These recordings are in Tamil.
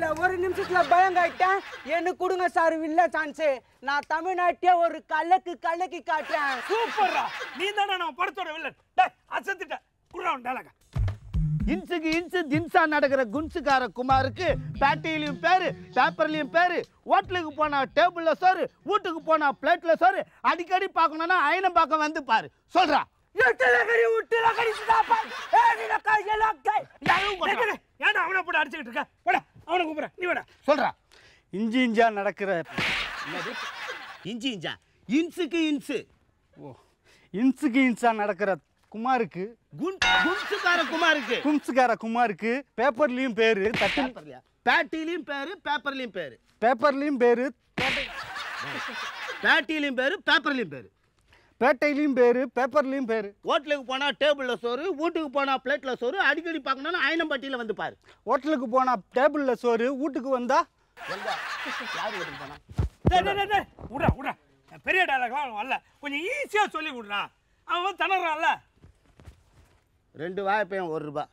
ஒரு நிமிஷத்துல பயங்காயிட்டேன் எனக்கு கொடுங்க சார் வில்ல சான்ஸ் நான் தமிழ்நாட்டிய ஒரு கலக்கு கலக்கி காட்டுறேன் சூப்பர்ரா நீ தானே நம்ம படத்தோட வில்லன் டேய் அசத்திட்ட குடுறா டேலக இன்ச்சுக்கு இன்ச்சு தின்சா நடக்கிற குன்சுக்கார குமாருக்கு பேட்டையிலையும் பேரு பேப்பர்லயும் பேரு ஹோட்டலுக்கு போனா டேபிள்ல சோறு வீட்டுக்கு போனா பிளேட்ல சோறு அடிக்கடி பார்க்கணும்னா அயனம் பார்க்க வந்து பாரு சொல்றா எட்டலகரி உட்டலகரி சுதாப்பா ஏனிலக்கா எலக்கை ஏன்டா அவனை போட்டு அடிச்சுக்கிட்டு இருக்க போடா அவனை கூப்பிடுறேன் நீ வாடா சொல்றா இஞ்சி இஞ்சா நடக்கிற இன்ச்சு இன்ச்சா இன்ச்சுக்கு இன்ச்சு ஓ இன்ச்சுக்கு இன்ச்சா நடக்கிற குமாருக்கு குன் குன்சுக்கார குமாருக்கு கும்சுக்கார குமாருக்கு பேப்பர்லயும் பேரு தட்டு பேப்பர்லயா பேட்டிலையும் பேரு பேப்பர்லயும் பேரு பேப்பர்லயும் பேரு பேட்டிலையும் பேரு பேப்பர்லயும் பேரு பேட்டையிலயும் பேரு பேப்பர்லயும் பேரு ஹோட்டலுக்கு போனா டேபிள்ல சோறு வீட்டுக்கு போனா பிளேட்ல சோறு அடிக்கடி பார்க்கணும்னா அயனம்பட்டியில வந்து பாரு ஹோட்டலுக்கு போனா டேபிள்ல சோறு வீட்டுக்கு வந்தா யார் வீட்டுக்கு போனா டேய் டேய், டேய் டேய் விட்றா விட்றா பெரிய டயலாக்லாம் வரல கொஞ்சம் ஈஸியா சொல்லி விட்றா அவன் வந்து திணறான்ல ரெண்டு வாய்ப்பையும் ஒரு ரூபாய்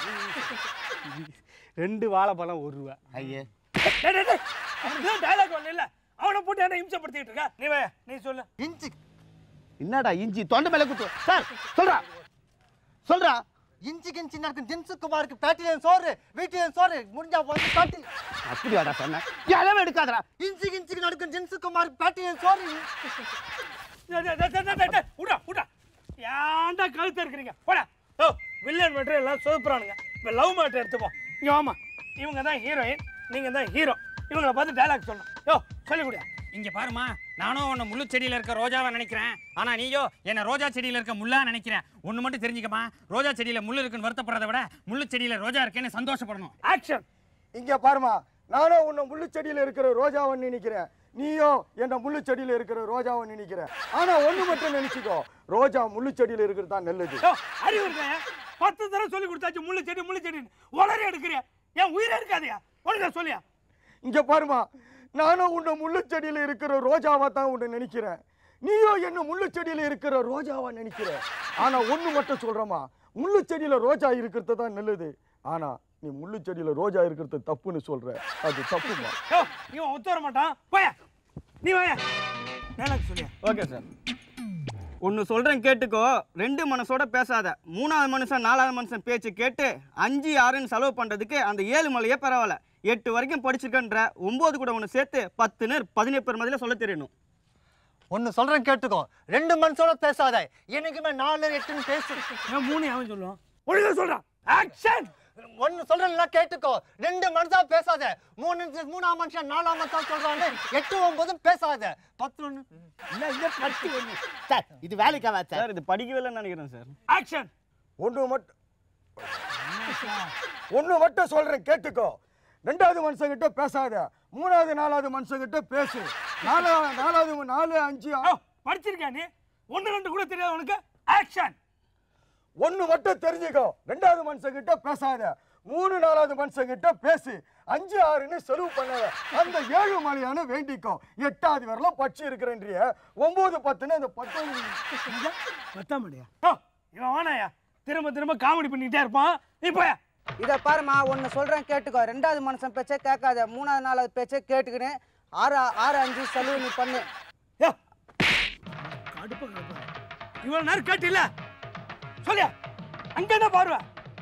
ரெண்டு வாழைப்பழம் ஒரு ரூபா ஐயே டேய் டேய் டேய் அவனுக்கு டயலாக் வரல இல்ல அவனை போட்டு என்ன இம்சப்படுத்திட்டு இருக்க நீ வே நீ சொல்லு இஞ்சி என்னடா இஞ்சி தொண்டை மேல குத்து சார் சொல்றா சொல்றா இஞ்சி கிஞ்சி நடக்கும் ஜின்சு குமாருக்கு பேட்டிலையும் சோறு வீட்டிலையும் சோறு முடிஞ்சா வந்து பேட்டி அப்படி வாடா சொன்னேன் அளவு எடுக்காதடா இஞ்சி கிஞ்சி நடக்கும் ஜின்சு குமாருக்கு பேட்டிலையும் சோறு டேய், டேய், டேய், டேய், டேய், டேய், விட்றா விட்றா ஏன்டா கழுத்து இருக்கிறீங்க போடா ஓ வில்லன் மேட்ரு எல்லாம் சோப்புறானுங்க இப்போ லவ் மேட்ரு எடுத்துப்போம் இங்க ஆமா இவங்க தான் ஹீரோயின் நீங்க தான் ஹீரோ இவங்களை பார்த்து டயலாக் சொல்லணும் யோ சொல்லி கொடுயா இங்க பாருமா நானும் உன்னை முள்ளு செடியில இருக்க ரோஜாவை நினைக்கிறேன் ஆனா நீயோ என்ன ரோஜா செடியில இருக்க முள்ளா நினைக்கிறேன் ஒண்ணு மட்டும் தெரிஞ்சுக்கமா ரோஜா செடியில முள்ளு இருக்குன்னு வருத்தப்படுறதை விட முள்ளு செடியில ரோஜா இருக்கேன்னு சந்தோஷப்படணும் ஆக்ஷன் இங்க பாருமா நானும் உன்னை முள்ளு செடியில இருக்கிற ரோஜாவை நினைக்கிறேன் நீயும் என்ன முள்ளு செடியில இருக்கிற ரோஜாவை நினைக்கிற ஆனா ஒண்ணு மட்டும் நினைச்சுக்கோ ரோஜா முள்ளு செடியில இருக்கிறது தான் நல்லது யோ அறிவு இருக்க பத்து தடவை சொல்லி கொடுத்தாச்சு முள்ளு செடி முள்ளு செடி உளறி எடுக்கிறியா ஏன் உயிரை எடுக்காதயா ஒழுங்கா சொல்லியா இங்க பாருமா நானும் உன்னை முள்ளு செடியில இருக்கிற ரோஜாவா தான் உன்னை நினைக்கிறேன் நீயும் என்ன முள்ளு செடியில இருக்கிற ரோஜாவா நினைக்கிற ஆனா ஒண்ணு மட்டும் சொல்றமா முள்ளு செடியில ரோஜா இருக்கிறது தான் நல்லது ஆனா நீ முள்ளு செடியில ரோஜா இருக்கிறது தப்புன்னு சொல்ற அது தப்புமா யோ இவன் ஒத்து வர மாட்டான் போயா நீ வாயா டயலாக் சொல்லியா ஓகே சார் ஒன்று சொல்கிறேன் கேட்டுக்கோ ரெண்டு மனசோட பேசாத மூணாவது மனுஷன் நாலாவது மனுஷன் பேச்சு கேட்டு அஞ்சு ஆறுன்னு செலவு பண்ணுறதுக்கு அந்த ஏழு மலையே பரவாயில்ல எட்டு வரைக்கும் படிச்சிருக்கன்ற ஒம்பது கூட ஒன்று சேர்த்து பத்து நேர் பதினேழு பேர் மதியில் சொல்ல தெரியணும் ஒன்னு சொல்றேன் கேட்டுக்கோ ரெண்டு மனுஷோட பேசாத எனக்குமே நாலு எட்டுன்னு பேசு ஏன் மூணு அவன் சொல்லுவான் ஒழுங்கா சொல்றான் ஆக்ஷன் ஒன்னு சொல்றேன்ல கேட்டுக்கோ ரெண்டு மனுஷா பேசாத மூணு மூணாம் மனுஷன் நாலாம் மனுஷன் சொல்றாங்க எட்டு ஒன்பதும் பேசாத பத்து ஒண்ணு என்ன இந்த பத்து ஒண்ணு சார் இது வேலைக்காவா சார் சார் இது படிக்கவே இல்லைன்னு நினைக்கிறேன் சார் ஆக்ஷன் ஒன்று மட்டும் ஒன்று மட்டும் சொல்றேன் கேட்டுக்கோ ரெண்டாவது மனுஷங்கிட்ட பேசாத மூணாவது நாலாவது மனுஷங்கிட்ட பேசு நாலாவது நாலாவது நாலு அஞ்சு யோ படிச்சிருக்கியா நீ ஒன்று ரெண்டு கூட தெரியாது உனக்கு ஆக்ஷன் ஒன்று மட்டும் தெரிஞ்சுக்கோ ரெண்டாவது மனுஷங்கிட்ட பேசாத மூணு நாலாவது மனுஷங்கிட்ட பேசு அஞ்சு ஆறுன்னு செலவு பண்ணாத அந்த ஏழு மலையான வேண்டிக்கோ எட்டாவது வரலாம் பட்சி இருக்கிறேன்றிய ஒன்பது பத்துன்னு அந்த பத்து பத்தாம் மணியா யோ இவன் வேணாயா திரும்ப திரும்ப காமெடி பண்ணிக்கிட்டே இருப்பான் நீ போயா இதை பாருமா ஒன்று சொல்கிறேன் கேட்டுக்கோ ரெண்டாவது மனுஷன் பேச்சே கேட்காத மூணாவது நாலாவது பேச்சே கேட்டுக்கின்னு ஆறு ஆறு அஞ்சு செலவு நீ பண்ணு யோ கடுப்பு கடுப்பு இவ்வளோ நேரம் கேட்டில்ல சொல்லியா அங்கே என்ன பார்வை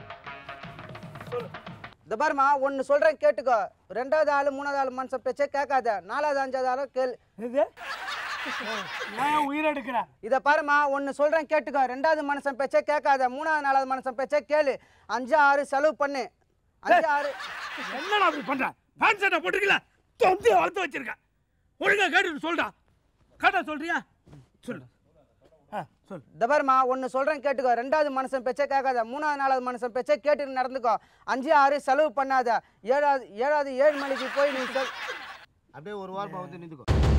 இந்த பாருமா ஒன்று சொல்கிறேன் கேட்டுக்கோ ரெண்டாவது ஆள் மூணாவது ஆள் மனுஷன் பேச்சே கேட்காத நாலாவது அஞ்சாவது ஆளும் கேள் இது நான் உயிரை எடுக்கிறேன் இதை பாருமா ஒன்று சொல்கிறேன் கேட்டுக்கோ ரெண்டாவது மனுஷன் பேச்சே கேட்காத மூணாவது நாலாவது மனுஷன் பேச்சே கேளு அஞ்சு ஆறு செலவு பண்ணு அஞ்சு ஆறு என்னடா அப்படி பண்ற பேண்ட் சட்டை போட்டுக்கல தொந்தி வளர்த்து வச்சிருக்க ஒழுங்கா கேட்டு சொல்றா கேட்டா சொல்றியா சொல்லு ஆ சொல்லு இந்த பாருமா ஒன்று சொல்கிறேன் கேட்டுக்கோ ரெண்டாவது மனுஷன் பேச்சே கேட்காத மூணாவது நாலாவது மனுஷன் பேச்சே கேட்டுட்டு நடந்துக்கோ அஞ்சு ஆறு செலவு பண்ணாத ஏழாவது ஏழாவது ஏழு மணிக்கு போய் நீ சொல் அப்படியே ஒரு வாரம் வந்து நின்றுக்கோ